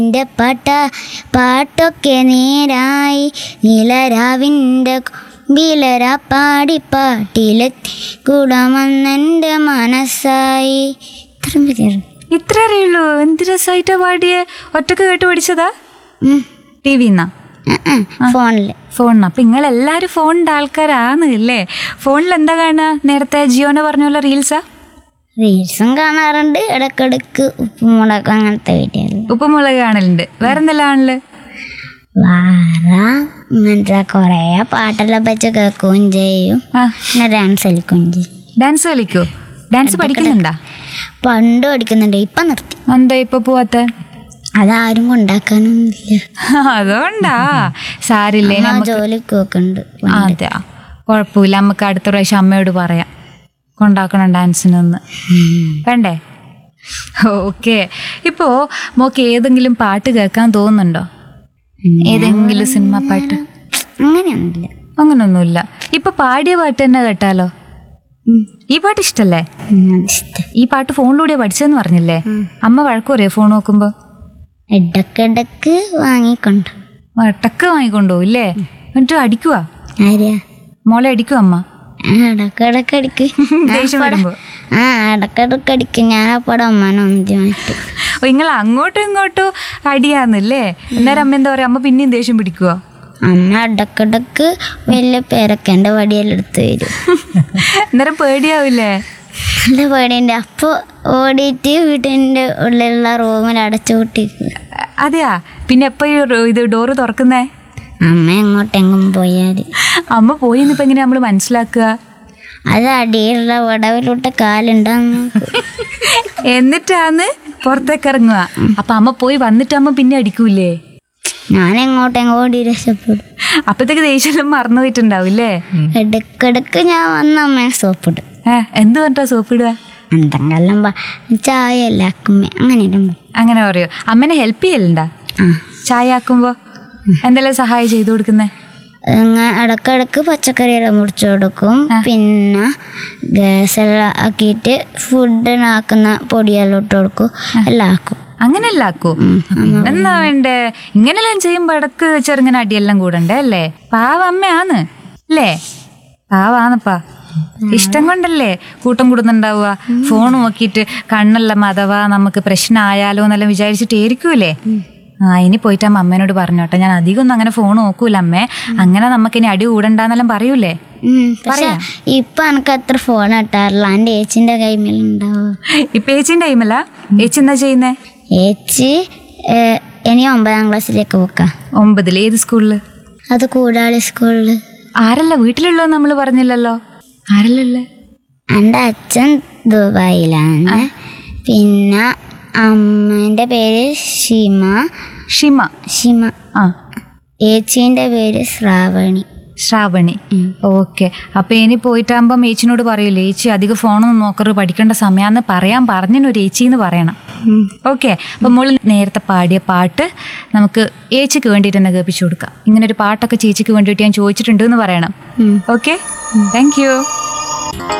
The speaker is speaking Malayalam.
എൻ്റെ പാട്ട പാട്ടൊക്കെ നേരായി നീലരാവിൻ്റെ ബിലര പാടി പാട്ടിലെ കുടമെന്നെൻ്റെ മനസ്സായി ഇത്രയും പേര് ഇത്ര അറിയുള്ളൂ എന്ത് രസമായിട്ടാ പാടിയേ ഒറ്റക്ക് കേട്ട് പഠിച്ചതാ ടി വിന്നാ ഫോണിൽ ഫോണിന് അപ്പൊ നിങ്ങൾ എല്ലാരും ഫോണിന്റെ ആൾക്കാരാണ് അല്ലേ ഫോണിൽ എന്താ കാണുക നേരത്തെ ജിയോനെ പറഞ്ഞ പോലെ റീൽസാ റീൽസും കാണാറുണ്ട് ഇടക്കിടക്ക് ഉപ്പുമുളക് അങ്ങനത്തെ വീഡിയോ ഉപ്പുമുളക് കാണലുണ്ട് വേറെന്തെല്ലാം കാണല് വാറ ഇങ്ങനത്തെ കുറേ പാട്ടെല്ലാം വെച്ച് കേൾക്കുകയും ചെയ്യും ആ പിന്നെ ഡാൻസ് കളിക്കുകയും ചെയ്യും ഡാൻസ് കളിക്കോ ഡാൻസ് പഠിക്കുന്നുണ്ടാ പണ്ട് പഠിക്കുന്നുണ്ട് ഇപ്പം നിർത്തി എന്താ ഇപ്പൊ പോവാത്ത അതാരും കൊണ്ടാക്കാനൊന്നുമില്ല അതുകൊണ്ടാ സാരില്ലേ അമ്മ നമുക്ക് ജോലിക്ക് നോക്കുന്നുണ്ട് അതെ കുഴപ്പമില്ല നമുക്ക് അടുത്ത പ്രാവശ്യം അമ്മയോട് പറയാം കൊണ്ടാക്കണം ഡാൻസിനൊന്ന് വേണ്ടേ ഓക്കെ ഇപ്പോ മോക്ക് ഏതെങ്കിലും പാട്ട് കേൾക്കാൻ തോന്നുന്നുണ്ടോ ഏതെങ്കിലും സിനിമ പാട്ട് അങ്ങനെയൊന്നുമില്ല അങ്ങനൊന്നുമില്ല ഇപ്പൊ പാടിയ പാട്ട് തന്നെ കേട്ടാലോ ഈ പാട്ട് ഇഷ്ടല്ലേ ഉം, ഇഷ്ടം ഈ പാട്ട് ഫോണിലൂടെ പഠിച്ചെന്ന് പറഞ്ഞില്ലേ അമ്മ വഴക്ക് പറയോ ഫോൺ നോക്കുമ്പോ ഇടക്കിടക്ക് വാങ്ങിക്കൊണ്ട് വട്ടക്ക് വാങ്ങിക്കൊണ്ടുപോകും ഇല്ലേ എന്നിട്ട് അടിക്കുവാ ആര്യാ മോളെ അടിക്കുവോ അമ്മ ആ, ഇടക്കിടക്ക് അടിക്ക് ദേഷ്യം വരുമ്പോ ആ ഇടക്കിടക്ക് അടിക്കും ഞാൻ അപ്പോടെ അമ്മാനെ ഒന്നി മാറ്റും ഓ നിങ്ങൾ അങ്ങോട്ടും ഇങ്ങോട്ടും അടിയാന്നല്ലേ അന്നേരം അമ്മ എന്താ പറയാ അമ്മ പിന്നെയും ദേഷ്യം പിടിക്കുവോ അമ്മ ഇടക്കിടക്ക് വലിയ പേരൊക്കെ വടിയെല്ലാം എടുത്ത് വരും അന്നേരം പേടിയാവില്ലേ നല്ല പേടിയുണ്ട് അപ്പോൾ ഓടിയിട്ട് വീട്ടിൻ്റെ ഉള്ളിലുള്ള റൂമിൽ അടച്ചു കൂട്ടിക്കും അതെയാ പിന്നെ എപ്പോ ഈ റോ- ഇത് ഡോറ് തുറക്കുന്നേ അമ്മ എങ്ങോട്ടെങ്കിലും പോയാൽ അമ്മ പോയി ഇപ്പൊ എങ്ങനെ നമ്മള് മനസ്സിലാക്കുക അത് അടിയിലുള്ള വടവിലോട്ട് കാലുണ്ടാന്ന് എന്നിട്ടാന്ന് പുറത്തേക്ക് ഇറങ്ങുക അപ്പൊ അമ്മ പോയി വന്നിട്ട് അമ്മ പിന്നെ അടിക്കൂലേ ഞാൻ എങ്ങോട്ടെങ്കിലും ഓടി രക്ഷപ്പെടും അപ്പത്തേക്ക് ദേഷ്യം മറന്നു പോയിട്ടുണ്ടാവില്ലേ ഇടക്കിടക്ക് ഞാൻ വന്ന അമ്മയെ സോപ്പിടും ഏ എന്ത് പറഞ്ഞാ സോപ്പിടുക എന്തെങ്കിലും പ- ചായ അല്ല അക്കുമ്മ അങ്ങനെ ഇടുമ്പോ അങ്ങനെ പറയോ അമ്മനെ ഹെൽപ്പ് ചെയ്യലുണ്ടാ ആ ചായ ആക്കുമ്പോ എന്തെല്ലാം സഹായം ചെയ്തു കൊടുക്കുന്നേ ഇങ്ങ ഇടക്കിടക്ക് പച്ചക്കറിയെല്ലാം മുറിച്ച് കൊടുക്കും പിന്നെ ഗ്യാസെല്ലാം ആക്കിയിട്ട് ഫുഡിനാക്കുന്ന പൊടിയെല്ലാം ഇട്ട് കൊടുക്കും എല്ലാം ആക്കും അങ്ങനെയല്ല ആക്കൂ എന്നാ വേണ്ടേ ഇങ്ങനെല്ലാം ചെയ്യുമ്പോ ഇടക്ക് ചെറുങ്ങനെ അടിയെല്ലാം കൂടണ്ടേ അല്ലേ പാവ അമ്മയാന്ന് അല്ലേ പാവാന്നപ്പാ ഇഷ്ടം കൊണ്ടല്ലേ കൂട്ടം കൂടുന്നുണ്ടാവുക ഫോൺ നോക്കിയിട്ട് കണ്ണെല്ലാം അഥവാ നമുക്ക് പ്രശ്നമായാലോ എന്നെല്ലാം വിചാരിച്ചിട്ടായിരിക്കൂലേ ആ ഇനി പോയിട്ട് അമ്മ അമ്മേനോട് പറഞ്ഞോട്ടെ ഞാൻ അധികം ഒന്നും അങ്ങനെ ഫോൺ നോക്കൂല അമ്മേ അങ്ങനെ നമുക്ക് ഇനി അടി കൂടണ്ടെന്നെല്ലാം പറയൂലേ ഉം, പക്ഷെ ഇപ്പൊ എനിക്ക് അത്ര ഫോൺ കിട്ടാറില്ല എൻ്റെ ഏച്ചിൻ്റെ കൈമേലുണ്ടാവും ഇപ്പൊ ഏച്ചിന്റെ ടൈമല്ല ഏച്ചി എന്താ ചെയ്യുന്നേ ഏച്ചി ഏഹ്, ഇനി ഒമ്പതാം ക്ലാസ്സിലേക്ക് പോക്കാം ഒമ്പതിൽ ഏത് സ്കൂളില് അത് കൂടാളി സ്കൂളിൽ ആരല്ല വീട്ടിലുള്ളത് നമ്മൾ പറഞ്ഞില്ലല്ലോ ആരല്ലേ എൻ്റെ അച്ഛൻ ദുബായിലാണ് പിന്നെ അമ്മേൻ്റെ പേര് ഷിമ ഷിമ ഷിമ ആ ഏച്ചീൻ്റെ പേര് ശ്രാവണി ശ്രാവണി ഓക്കെ അപ്പൊ ഇനി പോയിട്ടാകുമ്പോ ഏച്ചിനോട് പറയൂലേ ഏച്ചി അധികം ഫോണൊന്നും നോക്കരുത് പഠിക്കേണ്ട സമയാന്ന് പറയാൻ പറഞ്ഞു ഒരു ഏച്ചി എന്ന് പറയണം ഓക്കെ അപ്പൊ മോള് നേരത്തെ പാടിയ പാട്ട് നമുക്ക് ഏച്ചിക്ക് വേണ്ടിയിട്ട് തന്നെ കേൾപ്പിച്ചു കൊടുക്കാം ഇങ്ങനെ ഒരു പാട്ടൊക്കെ ചേച്ചിക്ക് വേണ്ടിയിട്ട് ഞാൻ ചോദിച്ചിട്ടുണ്ട് എന്ന് പറയണം ഓക്കെ താങ്ക് യു